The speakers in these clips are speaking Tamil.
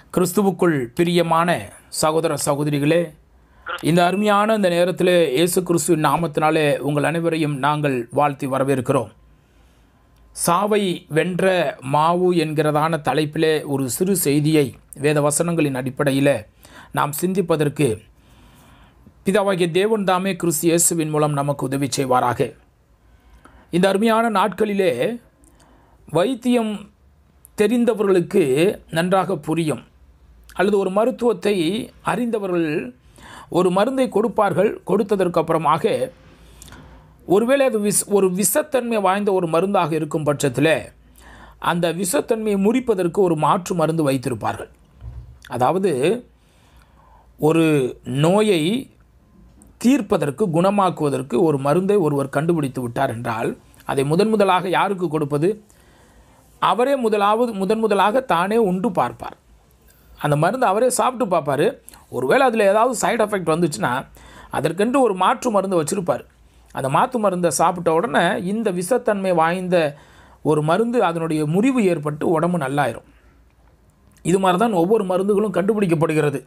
கிறிஸ்துவுக்குள் பிரியமான சகோதர சகோதரிகளே இந்த அருமையான இந்த நேரத்தில் இயேசு கிறிஸ்துவின் நாமத்தினாலே உங்கள் அனைவரையும் நாங்கள் வாழ்த்தி வரவேற்கிறோம் சாவை வென்ற மாவு என்கிறதான தலைப்பிலே ஒரு சிறு செய்தியை வேத வசனங்களின் அடிப்படையில் நாம் சிந்திப்பதற்கு பிதாவாகிய தேவன் தாமே கிறிஸ்து இயேசுவின் மூலம் நமக்கு உதவி செய்வாராக இந்த அருமையான நாட்களிலே வைத்தியம் தெரிந்தவர்களுக்கு நன்றாக புரியும் அல்லது ஒரு மருத்துவத்தை அறிந்தவர்கள் ஒரு மருந்தை கொடுப்பார்கள் கொடுத்ததற்கு அப்புறமாக ஒருவேளை அது விஷ் ஒரு விஷத்தன்மை வாய்ந்த ஒரு மருந்தாக இருக்கும் பட்சத்தில் அந்த விஷத்தன்மையை முறிப்பதற்கு ஒரு மாற்று மருந்து வைத்திருப்பார்கள் அதாவது ஒரு நோயை தீர்ப்பதற்கு குணமாக்குவதற்கு ஒரு மருந்தை ஒருவர் கண்டுபிடித்து விட்டார் என்றால் அதை முதன் முதலாக யாருக்கு கொடுப்பது அவரே முதலாவது முதன் முதலாக தானே உண்டு பார்ப்பார் அந்த மருந்து அவரே சாப்பிட்டு பார்ப்பார் ஒருவேளை அதில் ஏதாவது சைடு எஃபெக்ட் வந்துச்சுன்னா அதற்கென்று ஒரு மாற்று மருந்து வச்சுருப்பார் அந்த மாற்று மருந்தை சாப்பிட்ட உடனே இந்த விஷத்தன்மை வாய்ந்த ஒரு மருந்து அதனுடைய முறிவு ஏற்பட்டு உடம்பு நல்லாயிரும் இது மாதிரி தான் ஒவ்வொரு மருந்துகளும் கண்டுபிடிக்கப்படுகிறது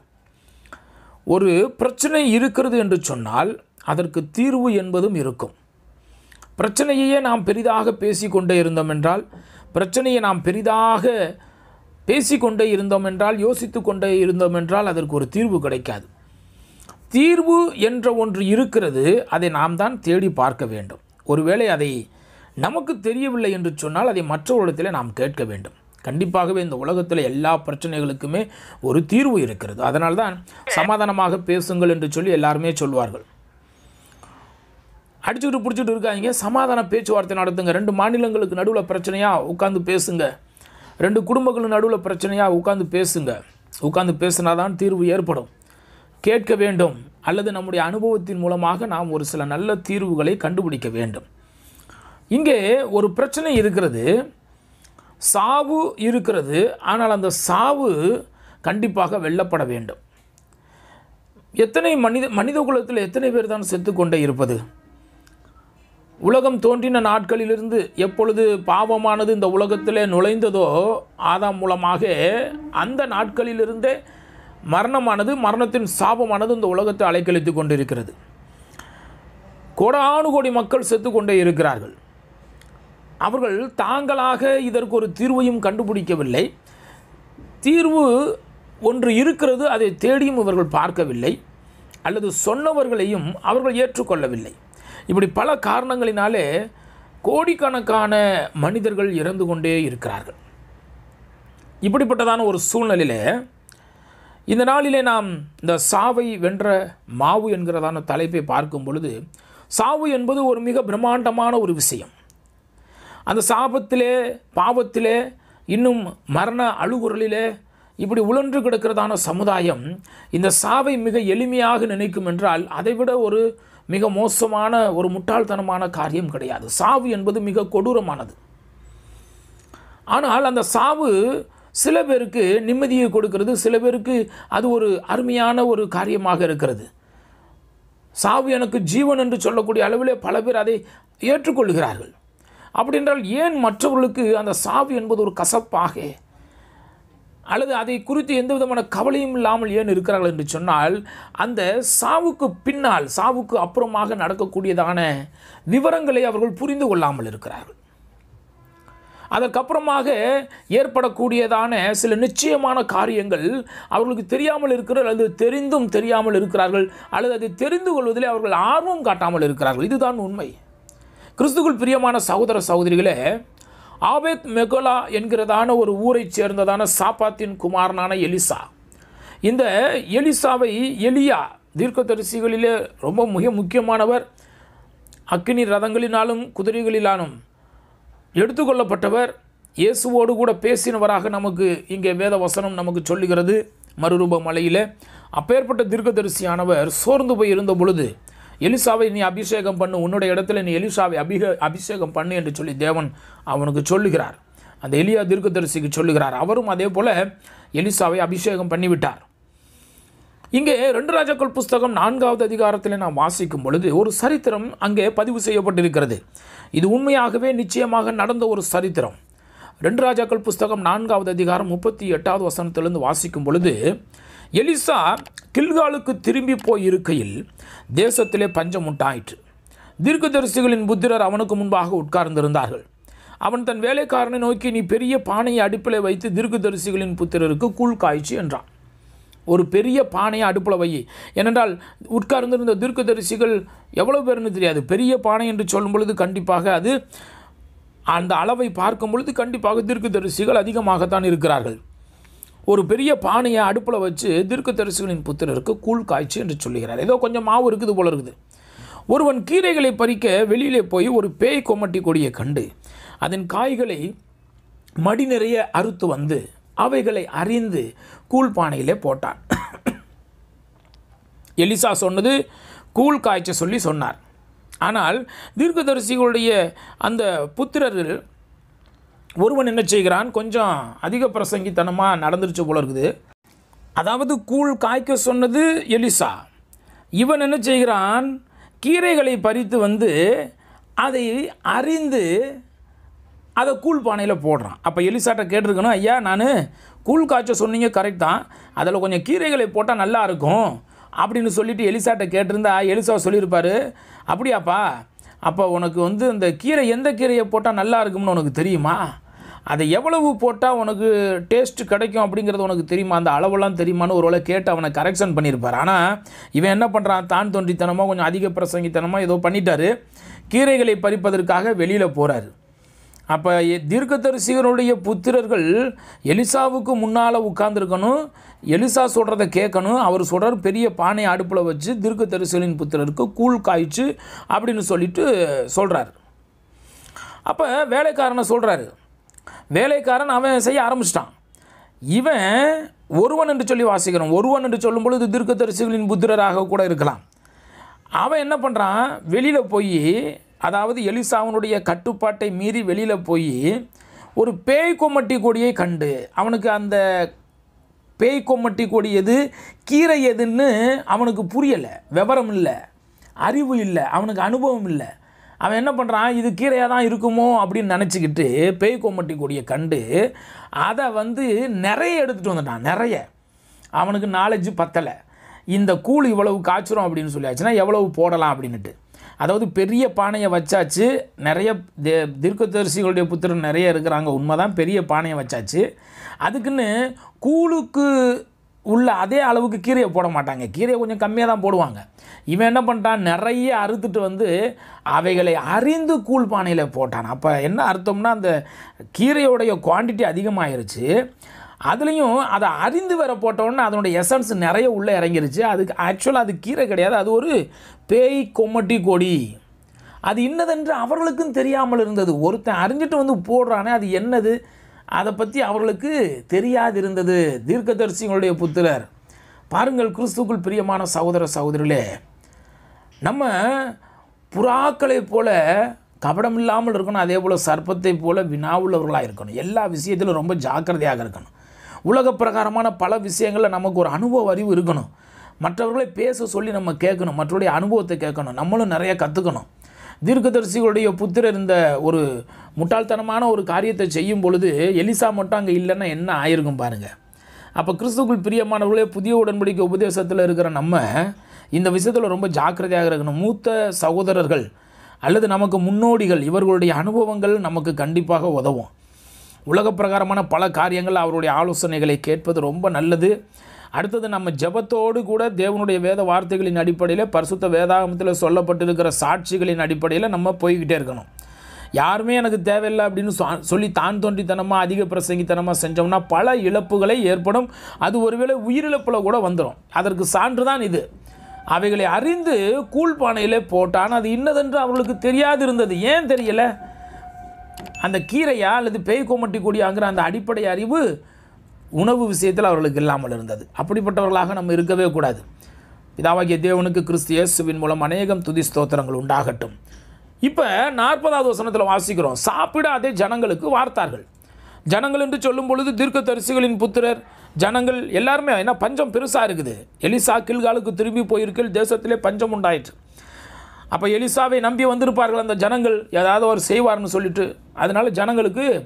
ஒரு பிரச்சனை இருக்கிறது என்று சொன்னால் அதற்கு தீர்வு என்பதும் இருக்கும் பிரச்சனையையே நாம் பெரிதாக பேசிக்கொண்டே இருந்தோம் என்றால் பிரச்சனையை நாம் பெரிதாக பேசிக்கொண்டே இருந்தோம் என்றால் யோசித்து கொண்டே இருந்தோம் என்றால் அதற்கு ஒரு தீர்வு கிடைக்காது தீர்வு என்ற ஒன்று இருக்கிறது அதை நாம் தான் தேடி பார்க்க வேண்டும் ஒருவேளை அதை நமக்கு தெரியவில்லை என்று சொன்னால் அதை மற்றவரிடத்தில் நாம் கேட்க வேண்டும் கண்டிப்பாகவே இந்த உலகத்தில் எல்லா பிரச்சனைகளுக்குமே ஒரு தீர்வு இருக்கிறது அதனால்தான் சமாதானமாக பேசுங்கள் என்று சொல்லி எல்லாருமே சொல்வார்கள் அடிச்சுக்கிட்டு பிடிச்சிட்டு இருக்காங்க சமாதான பேச்சுவார்த்தை நடத்துங்க ரெண்டு மாநிலங்களுக்கு நடுவில் பிரச்சனையாக உட்காந்து பேசுங்க ரெண்டு குடும்பங்களுக்கு நடுவில் பிரச்சனையாக உட்காந்து பேசுங்க உட்காந்து பேசினா தான் தீர்வு ஏற்படும் கேட்க வேண்டும் அல்லது நம்முடைய அனுபவத்தின் மூலமாக நாம் ஒரு சில நல்ல தீர்வுகளை கண்டுபிடிக்க வேண்டும் இங்கே ஒரு பிரச்சனை இருக்கிறது சாவு இருக்கிறது ஆனால் அந்த சாவு கண்டிப்பாக வெல்லப்பட வேண்டும் எத்தனை மனித மனித குலத்தில் எத்தனை பேர் தான் செத்து கொண்டே இருப்பது உலகம் தோன்றின நாட்களிலிருந்து எப்பொழுது பாவமானது இந்த உலகத்தில் நுழைந்ததோ ஆதாம் மூலமாக அந்த நாட்களிலிருந்தே மரணமானது மரணத்தின் சாபமானது இந்த உலகத்தை அலைக்கழித்து கொண்டிருக்கிறது கோடானு கோடி மக்கள் செத்து கொண்டே இருக்கிறார்கள் அவர்கள் தாங்களாக இதற்கு ஒரு தீர்வையும் கண்டுபிடிக்கவில்லை தீர்வு ஒன்று இருக்கிறது அதை தேடியும் இவர்கள் பார்க்கவில்லை அல்லது சொன்னவர்களையும் அவர்கள் ஏற்றுக்கொள்ளவில்லை இப்படி பல காரணங்களினாலே கோடிக்கணக்கான மனிதர்கள் இறந்து கொண்டே இருக்கிறார்கள் இப்படிப்பட்டதான ஒரு சூழ்நிலையில் இந்த நாளிலே நாம் இந்த சாவை வென்ற மாவு என்கிறதான தலைப்பை பார்க்கும் பொழுது சாவு என்பது ஒரு மிக பிரம்மாண்டமான ஒரு விஷயம் அந்த சாபத்திலே பாவத்திலே இன்னும் மரண அழுகுரலிலே இப்படி உழன்று கிடக்கிறதான சமுதாயம் இந்த சாவை மிக எளிமையாக நினைக்கும் என்றால் அதைவிட ஒரு மிக மோசமான ஒரு முட்டாள்தனமான காரியம் கிடையாது சாவு என்பது மிக கொடூரமானது ஆனால் அந்த சாவு சில பேருக்கு நிம்மதியை கொடுக்கிறது சில பேருக்கு அது ஒரு அருமையான ஒரு காரியமாக இருக்கிறது சாவு எனக்கு ஜீவன் என்று சொல்லக்கூடிய அளவிலே பல பேர் அதை ஏற்றுக்கொள்கிறார்கள் அப்படி என்றால் ஏன் மற்றவர்களுக்கு அந்த சாவு என்பது ஒரு கசப்பாக அல்லது அதை குறித்து எந்த விதமான கவலையும் இல்லாமல் ஏன் இருக்கிறார்கள் என்று சொன்னால் அந்த சாவுக்கு பின்னால் சாவுக்கு அப்புறமாக நடக்கக்கூடியதான விவரங்களை அவர்கள் புரிந்து கொள்ளாமல் இருக்கிறார்கள் அதற்கப்புறமாக ஏற்படக்கூடியதான சில நிச்சயமான காரியங்கள் அவர்களுக்கு தெரியாமல் இருக்கிற அல்லது தெரிந்தும் தெரியாமல் இருக்கிறார்கள் அல்லது அதை தெரிந்து கொள்வதிலே அவர்கள் ஆர்வம் காட்டாமல் இருக்கிறார்கள் இதுதான் உண்மை கிறிஸ்துக்குள் பிரியமான சகோதர சகோதரிகளே ஆபேத் மெகோலா என்கிறதான ஒரு ஊரைச் சேர்ந்ததான சாப்பாத்தின் குமாரனான எலிசா இந்த எலிசாவை எலியா தீர்க்கதரிசிகளிலே ரொம்ப மிக முக்கியமானவர் அக்கினி ரதங்களினாலும் குதிரைகளிலாலும் எடுத்துக்கொள்ளப்பட்டவர் இயேசுவோடு கூட பேசினவராக நமக்கு இங்கே வேத வசனம் நமக்கு சொல்லுகிறது மறுரூப மலையில் அப்பேற்பட்ட தீர்க்கதரிசியானவர் சோர்ந்து போய் இருந்த பொழுது எலிசாவை நீ அபிஷேகம் பண்ணு உன்னுடைய இடத்துல நீ எலிசாவை அபிக அபிஷேகம் பண்ணு என்று சொல்லி தேவன் அவனுக்கு சொல்லுகிறார் அந்த எலியா தீர்க்கதரிசிக்கு சொல்லுகிறார் அவரும் அதே போல் எலிசாவை அபிஷேகம் பண்ணிவிட்டார் இங்கே ரெண்டு ராஜாக்கள் புஸ்தகம் நான்காவது அதிகாரத்தில் நாம் வாசிக்கும் பொழுது ஒரு சரித்திரம் அங்கே பதிவு செய்யப்பட்டிருக்கிறது இது உண்மையாகவே நிச்சயமாக நடந்த ஒரு சரித்திரம் ரெண்டு ராஜாக்கள் புஸ்தகம் நான்காவது அதிகாரம் முப்பத்தி எட்டாவது வசனத்திலிருந்து வாசிக்கும் பொழுது எலிசா கில்காலுக்கு திரும்பி போய் இருக்கையில் தேசத்திலே பஞ்சம் உண்டாயிற்று தீர்க்கதரிசிகளின் புத்திரர் அவனுக்கு முன்பாக உட்கார்ந்திருந்தார்கள் அவன் தன் வேலைக்காரனை நோக்கி நீ பெரிய பானையை அடுப்பில் வைத்து தீர்க்கதரிசிகளின் புத்திரருக்கு கூழ் காய்ச்சி என்றான் ஒரு பெரிய பானையை அடுப்பில் வை ஏனென்றால் உட்கார்ந்திருந்த தீர்க்கதரிசிகள் எவ்வளோ பேர்னு தெரியாது பெரிய பானை என்று சொல்லும் பொழுது கண்டிப்பாக அது அந்த அளவை பார்க்கும் பொழுது கண்டிப்பாக தீர்க்கதரிசிகள் அதிகமாகத்தான் இருக்கிறார்கள் ஒரு பெரிய பானையை அடுப்பில் வச்சு தீர்க்கதரிசிகளின் புத்திரருக்கு கூழ் காய்ச்சி என்று சொல்லுகிறார் ஏதோ கொஞ்சம் மாவு இருக்குது போல இருக்குது ஒருவன் கீரைகளை பறிக்க வெளியிலே போய் ஒரு பேய் கொமட்டி கொடியை கண்டு அதன் காய்களை மடி நிறைய அறுத்து வந்து அவைகளை அறிந்து கூழ் பானையிலே போட்டான் எலிசா சொன்னது கூழ் காய்ச்ச சொல்லி சொன்னார் ஆனால் தீர்க்கதரிசிகளுடைய அந்த புத்திரர்கள் ஒருவன் என்ன செய்கிறான் கொஞ்சம் அதிக பிரசங்கித்தனமாக நடந்துருச்சு போல இருக்குது அதாவது கூழ் காய்க்க சொன்னது எலிசா இவன் என்ன செய்கிறான் கீரைகளை பறித்து வந்து அதை அறிந்து அதை கூழ் பானையில் போடுறான் அப்போ எலிசாட்ட கேட்டிருக்கணும் ஐயா நான் கூழ் காய்ச்ச சொன்னீங்க கரெக்ட் தான் அதில் கொஞ்சம் கீரைகளை போட்டால் நல்லா இருக்கும் அப்படின்னு சொல்லிட்டு எலிசாட்ட கேட்டிருந்தா எலிசா சொல்லியிருப்பாரு அப்படியாப்பா அப்போ உனக்கு வந்து இந்த கீரை எந்த கீரையை போட்டால் நல்லா இருக்கும்னு உனக்கு தெரியுமா அதை எவ்வளவு போட்டால் உனக்கு டேஸ்ட் கிடைக்கும் அப்படிங்கிறது உனக்கு தெரியுமா அந்த அளவெல்லாம் தெரியுமான்னு ஒரு வேளை கேட்டு அவனை கரெக்ஷன் பண்ணியிருப்பார் ஆனால் இவன் என்ன பண்ணுறான் தான் தோன்றித்தனமாக கொஞ்சம் அதிக பிரசங்கித்தனமாக ஏதோ பண்ணிட்டாரு கீரைகளை பறிப்பதற்காக வெளியில் போகிறாரு அப்போ தீர்க்கதரிசிகளுடைய புத்திரர்கள் எலிசாவுக்கு முன்னால் உட்கார்ந்துருக்கணும் எலிசா சொல்கிறத கேட்கணும் அவர் சொல்கிறார் பெரிய பானை அடுப்பில் வச்சு தீர்க்கதரிசிகளின் புத்திரருக்கு கூழ் காய்ச்சு அப்படின்னு சொல்லிட்டு சொல்கிறார் அப்போ வேலைக்காரனை சொல்கிறாரு வேலைக்காரன் அவன் செய்ய ஆரம்பிச்சிட்டான் இவன் ஒருவன் என்று சொல்லி வாசிக்கிறோம் ஒருவன் என்று சொல்லும் பொழுது தீர்க்கதரிசிகளின் புத்திரராக கூட இருக்கலாம் அவன் என்ன பண்ணுறான் வெளியில் போய் அதாவது எலிசாவனுடைய கட்டுப்பாட்டை மீறி வெளியில் போய் ஒரு பேய் கொம்மட்டி கொடியை கண்டு அவனுக்கு அந்த பேய் கொம்மட்டி கொடி எது கீரை எதுன்னு அவனுக்கு புரியலை விவரம் இல்லை அறிவு இல்லை அவனுக்கு அனுபவம் இல்லை அவன் என்ன பண்ணுறான் இது கீரையாக தான் இருக்குமோ அப்படின்னு நினச்சிக்கிட்டு பேய் கொம்மட்டி கொடியை கண்டு அதை வந்து நிறைய எடுத்துகிட்டு வந்துட்டான் நிறைய அவனுக்கு நாலேஜ் பத்தலை இந்த கூழ் இவ்வளவு காய்ச்சிரும் அப்படின்னு சொல்லியாச்சுன்னா எவ்வளவு போடலாம் அப்படின்னுட்டு அதாவது பெரிய பானையை வச்சாச்சு நிறைய தே தீர்க்கதரிசிகளுடைய புத்திரன் நிறைய இருக்கிறாங்க உண்மைதான் பெரிய பானையை வச்சாச்சு அதுக்குன்னு கூழுக்கு உள்ள அதே அளவுக்கு கீரையை போட மாட்டாங்க கீரையை கொஞ்சம் கம்மியாக தான் போடுவாங்க இவன் என்ன பண்ணிட்டான் நிறைய அறுத்துட்டு வந்து அவைகளை அறிந்து கூழ் பானையில் போட்டான் அப்போ என்ன அர்த்தம்னா அந்த கீரையோடைய குவான்டிட்டி அதிகமாயிருச்சு அதுலேயும் அதை அறிந்து வர போட்டோன்னே அதனுடைய எசன்ஸ் நிறைய உள்ளே இறங்கிருச்சு அதுக்கு ஆக்சுவலாக அது கீரை கிடையாது அது ஒரு பேய் கொம்மட்டி கொடி அது இன்னதென்று அவர்களுக்கும் தெரியாமல் இருந்தது ஒருத்தன் அறிஞ்சிட்டு வந்து போடுறானே அது என்னது அதை பற்றி அவர்களுக்கு தெரியாது இருந்தது தீர்க்கதரிசிகளுடைய புத்திரர் பாருங்கள் கிறிஸ்துக்குள் பிரியமான சகோதர சகோதரிகளே நம்ம புறாக்களைப் போல கபடம் இல்லாமல் இருக்கணும் அதே போல் சர்ப்பத்தை போல வினாவுள்ளவர்களாக இருக்கணும் எல்லா விஷயத்திலும் ரொம்ப ஜாக்கிரதையாக இருக்கணும் உலக பிரகாரமான பல விஷயங்களில் நமக்கு ஒரு அனுபவ அறிவு இருக்கணும் மற்றவர்களை பேச சொல்லி நம்ம கேட்கணும் மற்றவருடைய அனுபவத்தை கேட்கணும் நம்மளும் நிறைய கற்றுக்கணும் தீர்க்கதரிசிகளுடைய புத்திரர் இந்த ஒரு முட்டாள்தனமான ஒரு காரியத்தை செய்யும் பொழுது எலிசா மட்டும் அங்கே இல்லைன்னா என்ன ஆயிருக்கும் பாருங்கள் அப்போ கிறிஸ்துக்குள் பிரியமானவர்களே புதிய உடன்படிக்கை உபதேசத்தில் இருக்கிற நம்ம இந்த விஷயத்தில் ரொம்ப ஜாக்கிரதையாக இருக்கணும் மூத்த சகோதரர்கள் அல்லது நமக்கு முன்னோடிகள் இவர்களுடைய அனுபவங்கள் நமக்கு கண்டிப்பாக உதவும் உலக பிரகாரமான பல காரியங்கள் அவருடைய ஆலோசனைகளை கேட்பது ரொம்ப நல்லது அடுத்தது நம்ம ஜெபத்தோடு கூட தேவனுடைய வேத வார்த்தைகளின் அடிப்படையில் பரிசுத்த வேதாகமத்தில் சொல்லப்பட்டிருக்கிற சாட்சிகளின் அடிப்படையில் நம்ம போய்கிட்டே இருக்கணும் யாருமே எனக்கு தேவையில்லை அப்படின்னு சொ- சொல்லி தான் தோன்றித்தனமாக அதிக பிரசங்கித்தனமாக செஞ்சோம்னா பல இழப்புகளை ஏற்படும் அது ஒருவேளை உயிரிழப்பில் கூட வந்துடும் அதற்கு சான்று தான் இது அவைகளை அறிந்து கூழ்பானையிலே போட்டான் அது இன்னதென்று அவர்களுக்கு தெரியாது இருந்தது ஏன் தெரியல அந்த கீரையா அல்லது பேய் கோமட்டி கொடியாங்கிற அந்த அடிப்படை அறிவு உணவு விஷயத்தில் அவர்களுக்கு இல்லாமல் இருந்தது அப்படிப்பட்டவர்களாக நம்ம இருக்கவே கூடாது பிதாவாகிய தேவனுக்கு கிறிஸ்து இயேசுவின் மூலம் அநேகம் துதி ஸ்தோத்திரங்கள் உண்டாகட்டும் இப்போ நாற்பதாவது வசனத்தில் வாசிக்கிறோம் சாப்பிடாதே ஜனங்களுக்கு வார்த்தார்கள் ஜனங்கள் என்று சொல்லும் பொழுது தீர்க்கதரிசிகளின் புத்திரர் ஜனங்கள் எல்லாருமே என்ன பஞ்சம் பெருசாக இருக்குது எலிசா கில்காலுக்கு திரும்பி போயிருக்கில் தேசத்திலே பஞ்சம் உண்டாயிற்று அப்போ எலிசாவை நம்பி வந்திருப்பார்கள் அந்த ஜனங்கள் ஏதாவது அவர் செய்வார்னு சொல்லிட்டு அதனால ஜனங்களுக்கு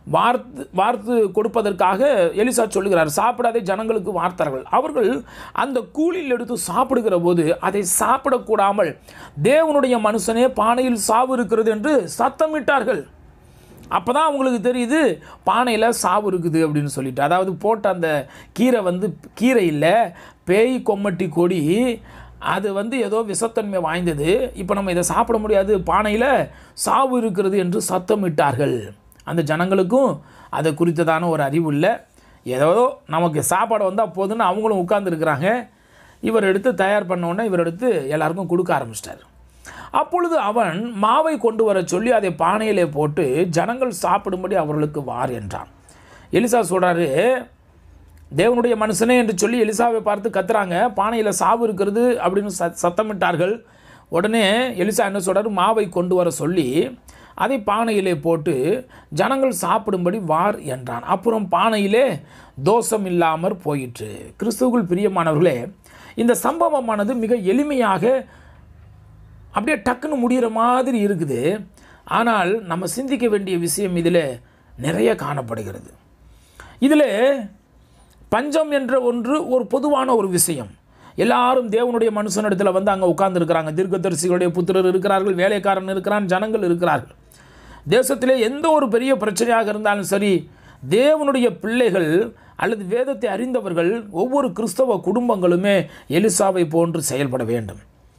வார்த்து வார்த்து கொடுப்பதற்காக எலிசா சொல்லுகிறார் சாப்பிடாதே ஜனங்களுக்கு வார்த்தார்கள் அவர்கள் அந்த கூலில் எடுத்து சாப்பிடுகிற போது அதை சாப்பிடக்கூடாமல் தேவனுடைய மனுஷனே பானையில் சாவு இருக்கிறது என்று சத்தமிட்டார்கள் அப்போ தான் அவங்களுக்கு தெரியுது பானையில் சாவு இருக்குது அப்படின்னு சொல்லிட்டு அதாவது போட்ட அந்த கீரை வந்து கீரை இல்லை பேய் கொம்மட்டி கொடி அது வந்து ஏதோ விஷத்தன்மை வாய்ந்தது இப்போ நம்ம இதை சாப்பிட முடியாது பானையில் சாவு இருக்கிறது என்று சத்தமிட்டார்கள் அந்த ஜனங்களுக்கும் அதை குறித்ததான ஒரு அறிவு இல்லை ஏதோ நமக்கு சாப்பாடு வந்தால் போதுன்னு அவங்களும் உட்கார்ந்துருக்குறாங்க இவர் எடுத்து தயார் பண்ண உடனே இவர் எடுத்து எல்லாருக்கும் கொடுக்க ஆரம்பிச்சிட்டார் அப்பொழுது அவன் மாவை கொண்டு வர சொல்லி அதை பானையிலே போட்டு ஜனங்கள் சாப்பிடும்படி அவர்களுக்கு வார் என்றான் எலிசா சொல்கிறாரு தேவனுடைய மனுஷனே என்று சொல்லி எலிசாவை பார்த்து கத்துறாங்க பானையில் சாவு இருக்கிறது அப்படின்னு ச சத்தமிட்டார்கள் உடனே எலிசா என்ன சொல்கிறாரு மாவை கொண்டு வர சொல்லி அதை பானையிலே போட்டு ஜனங்கள் சாப்பிடும்படி வார் என்றான் அப்புறம் பானையிலே தோஷம் இல்லாமற் போயிற்று கிறிஸ்துவுக்குள் பிரியமானவர்களே இந்த சம்பவமானது மிக எளிமையாக அப்படியே டக்குன்னு முடிகிற மாதிரி இருக்குது ஆனால் நம்ம சிந்திக்க வேண்டிய விஷயம் இதில் நிறைய காணப்படுகிறது இதில் பஞ்சம் என்ற ஒன்று ஒரு பொதுவான ஒரு விஷயம் எல்லாரும் தேவனுடைய மனுஷனிடத்தில் வந்து அங்கே உட்கார்ந்துருக்கிறாங்க தீர்க்கதரிசிகளுடைய புத்திரர் இருக்கிறார்கள் வேலைக்காரன் இருக்கிறான் ஜனங்கள் இருக்கிறார்கள் தேசத்திலே எந்த ஒரு பெரிய பிரச்சனையாக இருந்தாலும் சரி தேவனுடைய பிள்ளைகள் அல்லது வேதத்தை அறிந்தவர்கள் ஒவ்வொரு கிறிஸ்தவ குடும்பங்களுமே எலிசாவை போன்று செயல்பட வேண்டும்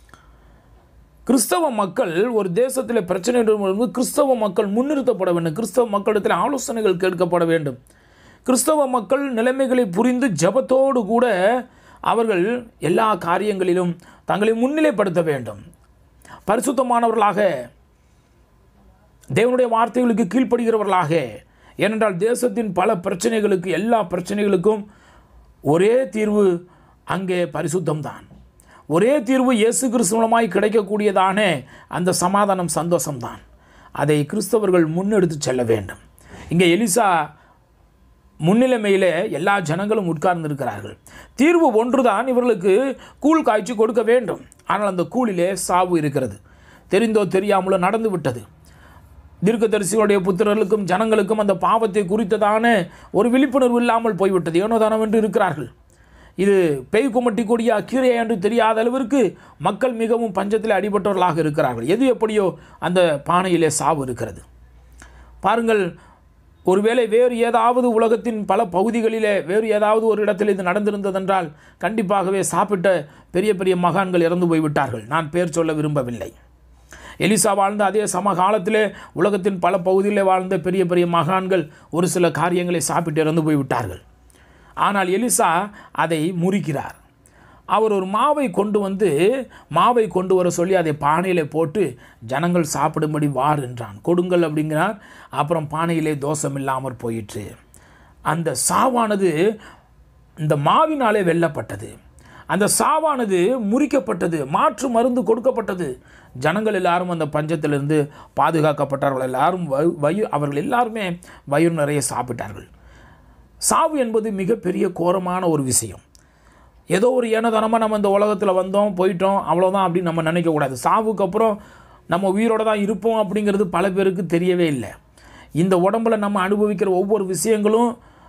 கிறிஸ்தவ மக்கள் ஒரு தேசத்தில் பிரச்சனை வரும்போது கிறிஸ்தவ மக்கள் முன்னிறுத்தப்பட வேண்டும் கிறிஸ்தவ மக்களிடத்தில் ஆலோசனைகள் கேட்கப்பட வேண்டும் கிறிஸ்தவ மக்கள் நிலைமைகளை புரிந்து ஜபத்தோடு கூட அவர்கள் எல்லா காரியங்களிலும் தங்களை முன்னிலைப்படுத்த வேண்டும் பரிசுத்தமானவர்களாக தேவனுடைய வார்த்தைகளுக்கு கீழ்ப்படுகிறவர்களாக ஏனென்றால் தேசத்தின் பல பிரச்சனைகளுக்கு எல்லா பிரச்சனைகளுக்கும் ஒரே தீர்வு அங்கே பரிசுத்தம்தான் ஒரே தீர்வு இயேசு கிறிஸ்து மூலமாய் கிடைக்கக்கூடியதான அந்த சமாதானம் சந்தோஷம்தான் அதை கிறிஸ்தவர்கள் முன்னெடுத்து செல்ல வேண்டும் இங்கே எலிசா முன்னிலைமையில் எல்லா ஜனங்களும் உட்கார்ந்திருக்கிறார்கள் தீர்வு ஒன்றுதான் இவர்களுக்கு கூழ் காய்ச்சி கொடுக்க வேண்டும் ஆனால் அந்த கூழிலே சாவு இருக்கிறது தெரிந்தோ தெரியாமலோ நடந்து விட்டது தீர்க்கதரிசிகளுடைய புத்திரர்களுக்கும் ஜனங்களுக்கும் அந்த பாவத்தை குறித்ததான ஒரு விழிப்புணர்வு இல்லாமல் போய்விட்டது ஏனோ தானவென்று இருக்கிறார்கள் இது பேய் குமட்டி கொடியா கீரையா என்று தெரியாத அளவிற்கு மக்கள் மிகவும் பஞ்சத்தில் அடிபட்டவர்களாக இருக்கிறார்கள் எது எப்படியோ அந்த பானையிலே சாவு இருக்கிறது பாருங்கள் ஒருவேளை வேறு ஏதாவது உலகத்தின் பல பகுதிகளிலே வேறு ஏதாவது ஒரு இடத்தில் இது நடந்திருந்ததென்றால் கண்டிப்பாகவே சாப்பிட்ட பெரிய பெரிய மகான்கள் இறந்து போய்விட்டார்கள் நான் பேர் சொல்ல விரும்பவில்லை எலிசா வாழ்ந்த அதே சமகாலத்திலே உலகத்தின் பல பகுதிகளில் வாழ்ந்த பெரிய பெரிய மகான்கள் ஒரு சில காரியங்களை சாப்பிட்டு இறந்து போய்விட்டார்கள் ஆனால் எலிசா அதை முறிக்கிறார் அவர் ஒரு மாவை கொண்டு வந்து மாவை கொண்டு வர சொல்லி அதை பானையில் போட்டு ஜனங்கள் சாப்பிடும்படி வார் என்றான் கொடுங்கள் அப்படிங்கிறார் அப்புறம் பானையிலே தோஷம் இல்லாமற் போயிற்று அந்த சாவானது இந்த மாவினாலே வெல்லப்பட்டது அந்த சாவானது முறிக்கப்பட்டது மாற்று மருந்து கொடுக்கப்பட்டது ஜனங்கள் எல்லாரும் அந்த பஞ்சத்திலிருந்து பாதுகாக்கப்பட்டார்கள் எல்லாரும் வயு வயு அவர்கள் எல்லாருமே வயிறு நிறைய சாப்பிட்டார்கள் சாவு என்பது மிகப்பெரிய கோரமான ஒரு விஷயம் ஏதோ ஒரு ஏனதனமாக நம்ம இந்த உலகத்தில் வந்தோம் போயிட்டோம் அவ்வளோதான் அப்படின்னு நம்ம நினைக்கக்கூடாது சாவுக்கு அப்புறம் நம்ம உயிரோடு தான் இருப்போம் அப்படிங்கிறது பல பேருக்கு தெரியவே இல்லை இந்த உடம்புல நம்ம அனுபவிக்கிற ஒவ்வொரு விஷயங்களும்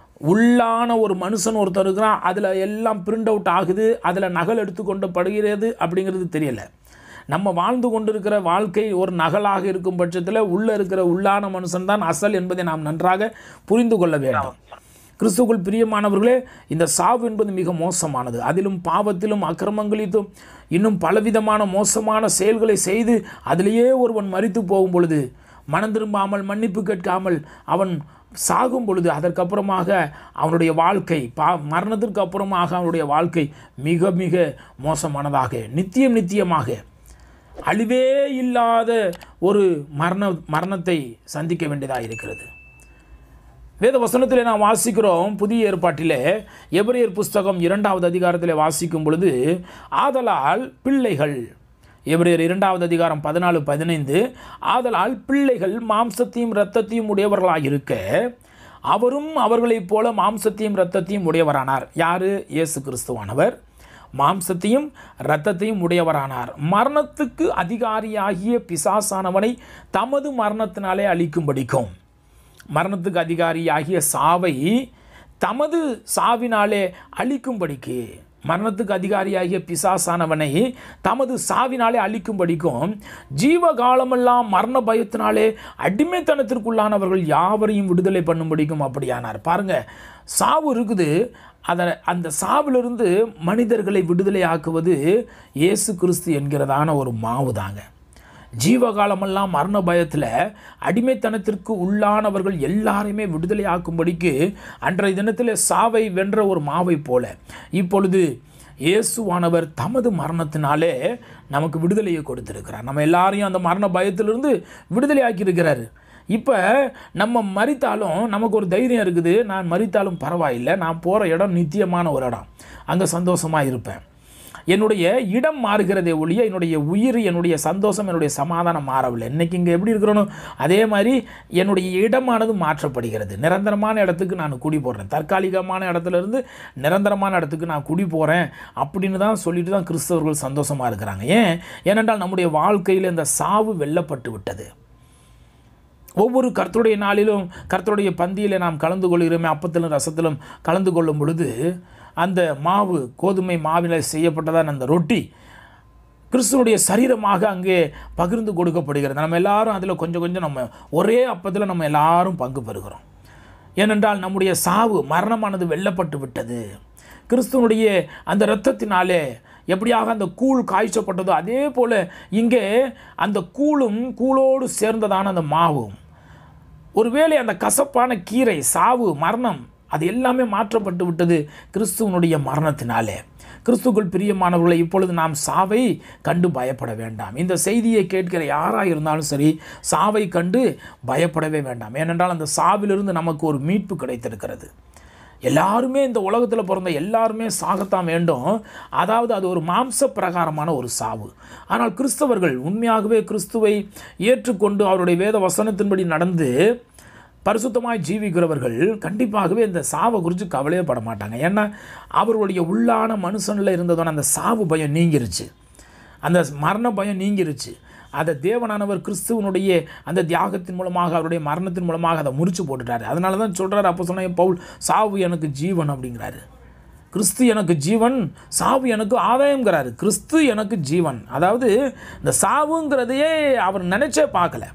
உள்ளான ஒரு மனுஷன் ஒருத்தர் இருக்கிறான் அதில் எல்லாம் பிரிண்ட் அவுட் ஆகுது அதில் நகல் எடுத்துக்கொண்டு படுகிறது அப்படிங்கிறது தெரியலை நம்ம வாழ்ந்து கொண்டிருக்கிற வாழ்க்கை ஒரு நகலாக இருக்கும் பட்சத்தில் உள்ளே இருக்கிற உள்ளான மனுஷன் தான் அசல் என்பதை நாம் நன்றாக புரிந்து கொள்ள வேண்டும் கிறிஸ்துக்குள் பிரியமானவர்களே இந்த சாவு என்பது மிக மோசமானது அதிலும் பாவத்திலும் அக்கிரமங்களிலும் இன்னும் பலவிதமான மோசமான செயல்களை செய்து அதிலேயே ஒருவன் மறித்து போகும் பொழுது மனம் திரும்பாமல் மன்னிப்பு கேட்காமல் அவன் சாகும் பொழுது அதற்கப்புறமாக அவனுடைய வாழ்க்கை பா மரணத்திற்கு அப்புறமாக அவனுடைய வாழ்க்கை மிக மிக மோசமானதாக நித்தியம் நித்தியமாக அழிவே இல்லாத ஒரு மரண மரணத்தை சந்திக்க வேண்டியதாக இருக்கிறது வேத வசனத்தில் நாம் வாசிக்கிறோம் புதிய ஏற்பாட்டிலே எபிரேயர் புஸ்தகம் இரண்டாவது அதிகாரத்தில் வாசிக்கும் பொழுது ஆதலால் பிள்ளைகள் எபிரேயர் இரண்டாவது அதிகாரம் பதினாலு பதினைந்து ஆதலால் பிள்ளைகள் மாம்சத்தையும் இரத்தத்தையும் உடையவர்களாக இருக்க அவரும் அவர்களைப் போல மாம்சத்தையும் இரத்தத்தையும் உடையவரானார் யாரு இயேசு கிறிஸ்துவானவர் மாம்சத்தையும் இரத்தத்தையும் உடையவரானார் மரணத்துக்கு அதிகாரியாகிய பிசாசானவனை தமது மரணத்தினாலே அழிக்கும்படிக்கும் மரணத்துக்கு அதிகாரியாகிய சாவை தமது சாவினாலே அழிக்கும்படிக்கு மரணத்துக்கு அதிகாரியாகிய பிசாசானவனை தமது சாவினாலே அழிக்கும்படிக்கும் ஜீவகாலமெல்லாம் மரண பயத்தினாலே அடிமைத்தனத்திற்குள்ளானவர்கள் யாவரையும் விடுதலை பண்ணும்படிக்கும் அப்படியானார் பாருங்க சாவு இருக்குது அதை அந்த சாவிலிருந்து மனிதர்களை விடுதலை ஆக்குவது இயேசு கிறிஸ்து என்கிறதான ஒரு மாவு தாங்க ஜீவகாலமெல்லாம் மரண பயத்தில் அடிமைத்தனத்திற்கு உள்ளானவர்கள் எல்லாரையுமே விடுதலை ஆக்கும்படிக்கு அன்றைய தினத்தில் சாவை வென்ற ஒரு மாவை போல இப்பொழுது இயேசுவானவர் தமது மரணத்தினாலே நமக்கு விடுதலையை கொடுத்திருக்கிறார் நம்ம எல்லாரையும் அந்த மரண பயத்திலிருந்து விடுதலை ஆக்கியிருக்கிறாரு இப்போ நம்ம மறித்தாலும் நமக்கு ஒரு தைரியம் இருக்குது நான் மறித்தாலும் பரவாயில்லை நான் போகிற இடம் நித்தியமான ஒரு இடம் அங்கே சந்தோஷமாக இருப்பேன் என்னுடைய இடம் மாறுகிறதே ஒழிய என்னுடைய உயிர் என்னுடைய சந்தோஷம் என்னுடைய சமாதானம் மாறவில்லை இன்னைக்கு இங்கே எப்படி இருக்கிறனோ அதே மாதிரி என்னுடைய இடமானது மாற்றப்படுகிறது நிரந்தரமான இடத்துக்கு நான் குடி போடுறேன் தற்காலிகமான இடத்துல இருந்து நிரந்தரமான இடத்துக்கு நான் குடி போகிறேன் அப்படின்னு தான் சொல்லிட்டு தான் கிறிஸ்தவர்கள் சந்தோஷமாக இருக்கிறாங்க ஏன் ஏனென்றால் நம்முடைய வாழ்க்கையில் இந்த சாவு வெல்லப்பட்டு விட்டது ஒவ்வொரு கர்த்தருடைய நாளிலும் கர்த்தருடைய பந்தியில் நாம் கலந்து கொள்கிறோமே அப்பத்திலும் ரசத்திலும் கலந்து கொள்ளும் பொழுது அந்த மாவு கோதுமை மாவினால் செய்யப்பட்டதான அந்த ரொட்டி கிறிஸ்துவனுடைய சரீரமாக அங்கே பகிர்ந்து கொடுக்கப்படுகிறது நம்ம எல்லாரும் அதில் கொஞ்சம் கொஞ்சம் நம்ம ஒரே அப்பத்தில் நம்ம எல்லாரும் பங்கு பெறுகிறோம் ஏனென்றால் நம்முடைய சாவு மரணமானது வெல்லப்பட்டு விட்டது கிறிஸ்துவனுடைய அந்த இரத்தத்தினாலே எப்படியாக அந்த கூழ் காய்ச்சப்பட்டதோ அதே போல் இங்கே அந்த கூழும் கூழோடு சேர்ந்ததான அந்த மாவும் ஒருவேளை அந்த கசப்பான கீரை சாவு மரணம் அது எல்லாமே மாற்றப்பட்டு விட்டது கிறிஸ்துவனுடைய மரணத்தினாலே கிறிஸ்துக்குள் பிரியமானவர்களை இப்பொழுது நாம் சாவை கண்டு பயப்பட வேண்டாம் இந்த செய்தியை கேட்கிற யாராக இருந்தாலும் சரி சாவை கண்டு பயப்படவே வேண்டாம் ஏனென்றால் அந்த சாவிலிருந்து நமக்கு ஒரு மீட்பு கிடைத்திருக்கிறது எல்லாருமே இந்த உலகத்தில் பிறந்த எல்லாருமே சாகத்தான் வேண்டும் அதாவது அது ஒரு மாம்ச பிரகாரமான ஒரு சாவு ஆனால் கிறிஸ்தவர்கள் உண்மையாகவே கிறிஸ்துவை ஏற்றுக்கொண்டு அவருடைய வேத வசனத்தின்படி நடந்து பரிசுத்தமாய் ஜீவிக்கிறவர்கள் கண்டிப்பாகவே இந்த சாவை குறித்து கவலையே பட மாட்டாங்க ஏன்னா அவர்களுடைய உள்ளான மனுஷனில் இருந்ததான அந்த சாவு பயம் நீங்கிருச்சு அந்த மரண பயம் நீங்கிருச்சு அதை தேவனானவர் கிறிஸ்துவனுடைய அந்த தியாகத்தின் மூலமாக அவருடைய மரணத்தின் மூலமாக அதை முறிச்சு போட்டுட்டாரு அதனால தான் சொல்கிறார் அப்போ சொன்ன பவுல் சாவு எனக்கு ஜீவன் அப்படிங்கிறாரு கிறிஸ்து எனக்கு ஜீவன் சாவு எனக்கு ஆதாயங்கிறாரு கிறிஸ்து எனக்கு ஜீவன் அதாவது இந்த சாவுங்கிறதையே அவர் நினைச்சே பார்க்கல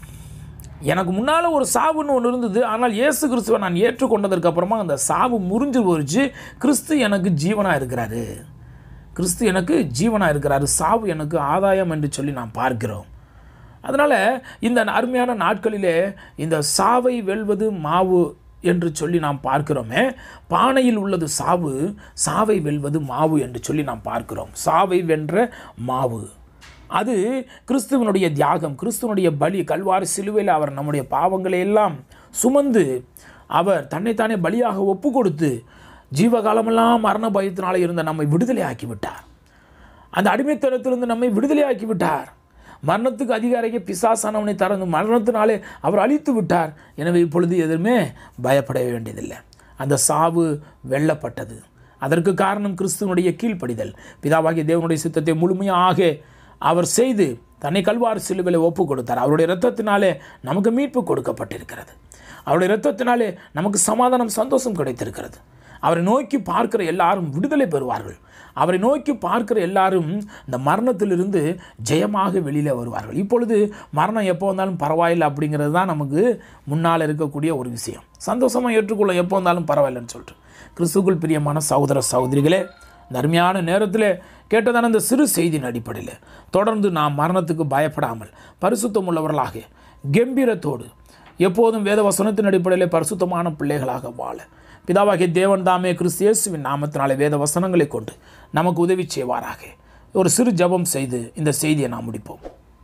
எனக்கு முன்னால் ஒரு சாவுன்னு ஒன்று இருந்தது ஆனால் இயேசு கிறிஸ்துவை நான் ஏற்றுக்கொண்டதற்கு அப்புறமா அந்த சாவு முறிஞ்சு போயிடுச்சு கிறிஸ்து எனக்கு ஜீவனாக இருக்கிறாரு கிறிஸ்து எனக்கு ஜீவனாக இருக்கிறாரு சாவு எனக்கு ஆதாயம் என்று சொல்லி நாம் பார்க்கிறோம் அதனால் இந்த அருமையான நாட்களிலே இந்த சாவை வெல்வது மாவு என்று சொல்லி நாம் பார்க்கிறோமே பானையில் உள்ளது சாவு சாவை வெல்வது மாவு என்று சொல்லி நாம் பார்க்கிறோம் சாவை வென்ற மாவு அது கிறிஸ்துவனுடைய தியாகம் கிறிஸ்துவனுடைய பலி கல்வாரி சிலுவையில் அவர் நம்முடைய பாவங்களை எல்லாம் சுமந்து அவர் தன்னைத்தானே பலியாக ஒப்பு கொடுத்து ஜீவகாலமெல்லாம் மரண பயத்தினால இருந்த நம்மை விடுதலை ஆக்கி விட்டார் அந்த அடிமைத்தனத்திலிருந்து நம்மை விடுதலை ஆக்கி விட்டார் மரணத்துக்கு அதிகாரிக்கு பிசாசானவனை தரந்து மரணத்தினாலே அவர் அழித்து விட்டார் எனவே இப்பொழுது எதுவுமே பயப்பட வேண்டியதில்லை அந்த சாவு வெல்லப்பட்டது அதற்கு காரணம் கிறிஸ்துவனுடைய கீழ்ப்படிதல் பிதாவாகிய தேவனுடைய சித்தத்தை முழுமையாக அவர் செய்து தன்னை கல்வார் சிலுவையில் ஒப்பு கொடுத்தார் அவருடைய இரத்தத்தினாலே நமக்கு மீட்பு கொடுக்கப்பட்டிருக்கிறது அவருடைய இரத்தத்தினாலே நமக்கு சமாதானம் சந்தோஷம் கிடைத்திருக்கிறது அவரை நோக்கி பார்க்கிற எல்லாரும் விடுதலை பெறுவார்கள் அவரை நோக்கி பார்க்கிற எல்லாரும் இந்த மரணத்திலிருந்து ஜெயமாக வெளியில் வருவார்கள் இப்பொழுது மரணம் எப்போ வந்தாலும் பரவாயில்லை அப்படிங்கிறது தான் நமக்கு முன்னால் இருக்கக்கூடிய ஒரு விஷயம் சந்தோஷமாக ஏற்றுக்கொள்ள எப்போ வந்தாலும் பரவாயில்லைன்னு சொல்லிட்டு கிறிஸ்துக்குள் பிரியமான சகோதர சகோதரிகளே இந்த அருமையான நேரத்தில் கேட்டதான இந்த சிறு செய்தியின் அடிப்படையில் தொடர்ந்து நாம் மரணத்துக்கு பயப்படாமல் பரிசுத்தம் உள்ளவர்களாக கம்பீரத்தோடு எப்போதும் வேத வசனத்தின் அடிப்படையில் பரிசுத்தமான பிள்ளைகளாக வாழ பிதாவாகிய தேவன் தாமே கிறிஸ்து இயேசுவின் நாமத்தினாலே வேத வசனங்களை கொண்டு நமக்கு உதவி செய்வாராக ஒரு சிறு ஜெபம் செய்து இந்த செய்தியை நாம் முடிப்போம்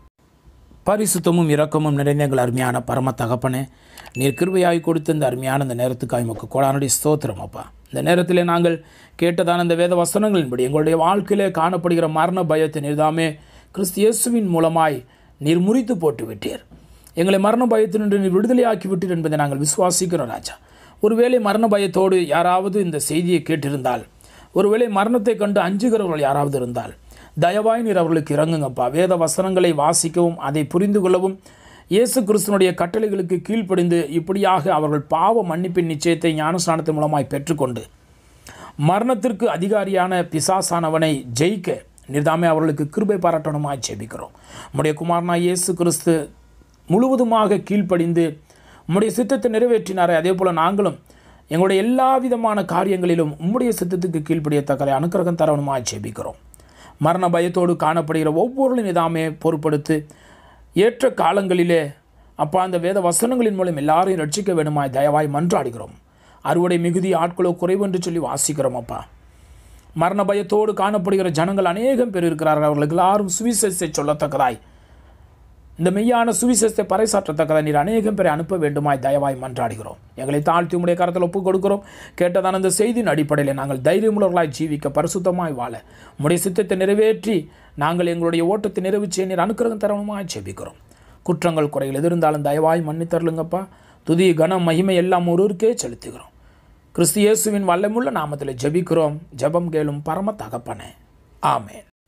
பரிசுத்தமும் இரக்கமும் நிறைந்த எங்கள் அருமையான பரம தகப்பனே நீர் கிருபையாய் கொடுத்த இந்த அருமையான இந்த நேரத்துக்காக உமக்கு கோடானடி ஸ்தோத்திரம் அப்பா இந்த நேரத்திலே நாங்கள் கேட்டதான இந்த வேத வசனங்களின்படி எங்களுடைய வாழ்க்கையிலே காணப்படுகிற மரண பயத்தை நீர்தாமே கிறிஸ்து இயேசுவின் மூலமாய் நீர் முறித்து போட்டு விட்டீர் எங்களை மரண பயத்தினின்று நீர் விடுதலையாக்கி விட்டீர் என்பதை நாங்கள் விசுவாசிக்கிறோம் ராஜா ஒருவேளை மரண பயத்தோடு யாராவது இந்த செய்தியை கேட்டிருந்தால் ஒருவேளை மரணத்தை கண்டு அஞ்சுகிறவர்கள் யாராவது இருந்தால் தயவாய் நீர் அவர்களுக்கு இறங்குங்கப்பா வேத வசனங்களை வாசிக்கவும் அதை புரிந்து கொள்ளவும் இயேசு கிறிஸ்துனுடைய கட்டளைகளுக்கு கீழ்ப்படிந்து இப்படியாக அவர்கள் பாவ மன்னிப்பின் நிச்சயத்தை ஞானஸ்நானத்தின் மூலமாய் பெற்றுக்கொண்டு மரணத்திற்கு அதிகாரியான பிசாசானவனை ஜெயிக்க நிர்தாமே அவர்களுக்கு கிருபை பாராட்டணுமாய் ஜெபிக்கிறோம் உம்முடைய குமாரனா இயேசு கிறிஸ்து முழுவதுமாக கீழ்ப்படிந்து உம்முடைய சித்தத்தை நிறைவேற்றினாரே அதே போல் நாங்களும் எங்களுடைய எல்லா விதமான காரியங்களிலும் உம்முடைய சித்தத்துக்கு கீழ்ப்படியத்தக்கதை அனுக்கிரகம் தரணுமாய் ஜெபிக்கிறோம் மரண பயத்தோடு காணப்படுகிற ஒவ்வொரு நிதாமே பொறுப்படுத்து ஏற்ற காலங்களிலே அப்பா அந்த வேத வசனங்களின் மூலம் எல்லாரையும் ரட்சிக்க வேணுமாய் தயவாய் மன்றாடுகிறோம் அறுவடை மிகுதி ஆட்களோ குறைவு என்று சொல்லி வாசிக்கிறோம் அப்பா மரண பயத்தோடு காணப்படுகிற ஜனங்கள் அநேகம் பேர் இருக்கிறார்கள் அவர்களுக்கு எல்லாரும் சுவிசேஷத்தை சொல்லத்தக்கதாய் இந்த மெய்யான சுவிசேஷத்தை பறைசாற்றத்தக்கதாய் நீர் அநேகம் பேரை அனுப்ப வேண்டுமாய் தயவாய் மன்றாடுகிறோம் எங்களை தாழ்த்தி உடைய கரத்தில் ஒப்புக் கொடுக்கிறோம் கேட்டதான இந்த செய்தியின் அடிப்படையில் நாங்கள் தைரியமுள்ளவர்களாய் ஜீவிக்க பரிசுத்தமாய் வாழ உடைய சித்தத்தை நிறைவேற்றி நாங்கள் எங்களுடைய ஓட்டத்தை நிறைவு செய்ய நீர் அனுக்கிரகம் தரணுமாய் ஜெபிக்கிறோம் குற்றங்கள் குறைகள் எது இருந்தாலும் தயவாய் மன்னித்தரலுங்கப்பா துதி கனம் மகிமை எல்லாம் ஒருவருக்கே செலுத்துகிறோம் கிறிஸ்து இயேசுவின் வல்லமுள்ள நாமத்தில் ஜெபிக்கிறோம் ஜெபம் கேளும் பரம தகப்பனே ஆமென்